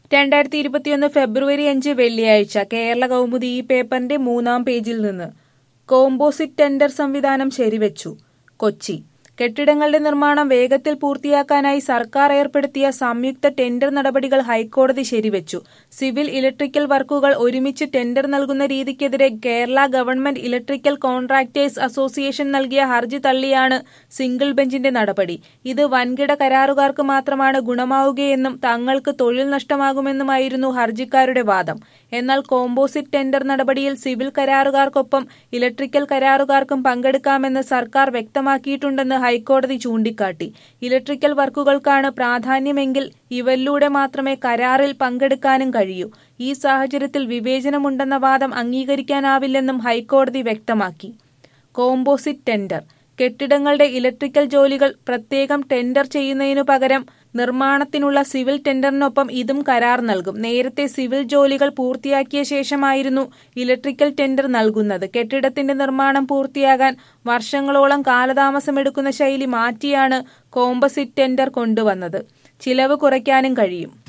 രണ്ടായിരത്തി ഇരുപത്തിയൊന്ന് ഫെബ്രുവരി അഞ്ച് വെള്ളിയാഴ്ച കേരള കൗമുദി ഈ പേപ്പറിന്റെ മൂന്നാം പേജിൽ നിന്ന് കോമ്പോസിറ്റ് ടെൻഡർ സംവിധാനം ശരിവെച്ചു കൊച്ചി കെട്ടിടങ്ങളുടെ നിർമ്മാണം വേഗത്തിൽ പൂർത്തിയാക്കാനായി സർക്കാർ ഏർപ്പെടുത്തിയ സംയുക്ത ടെൻഡർ നടപടികൾ ഹൈക്കോടതി ശരിവെച്ചു സിവിൽ ഇലക്ട്രിക്കൽ വർക്കുകൾ ഒരുമിച്ച് ടെൻഡർ നൽകുന്ന രീതിക്കെതിരെ Kerala government electrical contractors association നൽകിയ ഹർജി തള്ളിയാണ് സിംഗിൾ ബെഞ്ചിന്റെ നടപടി ഇത് വൻകിട കരാറുകാർക്ക് മാത്രമാണ് ഗുണമാവുകയെന്നും തങ്ങൾക്ക് തൊഴിൽ നഷ്ടമാകുമെന്നുമായിരുന്നു ഹർജിക്കാരുടെ വാദം എന്നാൽ കോമ്പോസിറ്റ് ടെൻഡർ നടപടിയിൽ സിവിൽ കരാറുകാർക്കൊപ്പം ഇലക്ട്രിക്കൽ കരാറുകാർക്കും പങ്കെടുക്കാമെന്ന് സർക്കാർ വ്യക്തമാക്കിയിട്ടുണ്ടെന്ന് ഹൈക്കോടതി ചൂണ്ടിക്കാട്ടി ഇലക്ട്രിക്കൽ വർക്കുകൾക്കാണ് പ്രാധാന്യമെങ്കിൽ ഇവരിലൂടെ മാത്രമേ കരാറിൽ പങ്കെടുക്കാനും കഴിയൂ ഈ സാഹചര്യത്തിൽ വിവേചനമുണ്ടെന്ന വാദം അംഗീകരിക്കാനാവില്ലെന്നും ഹൈക്കോടതി വ്യക്തമാക്കി കോമ്പോസിറ്റ് ടെൻഡർ കെട്ടിടങ്ങളുടെ ഇലക്ട്രിക്കൽ ജോലികൾ പ്രത്യേകം ടെൻഡർ ചെയ്യുന്നതിനു പകരം നിർമ്മാണത്തിനുള്ള സിവിൽ ടെൻഡറിനൊപ്പം ഇതും കരാർ നൽകും നേരത്തെ സിവിൽ ജോലികൾ പൂർത്തിയാക്കിയ ശേഷമായിരുന്നു ഇലക്ട്രിക്കൽ ടെൻഡർ നൽകുന്നത് കെട്ടിടത്തിന്റെ നിർമ്മാണം പൂർത്തിയാകാൻ വർഷങ്ങളോളം കാലതാമസമെടുക്കുന്ന ശൈലി മാറ്റിയാണ് കോമ്പസിറ്റ് ടെൻഡർ കൊണ്ടുവന്നത് ചിലവ് കുറയ്ക്കാനും കഴിയും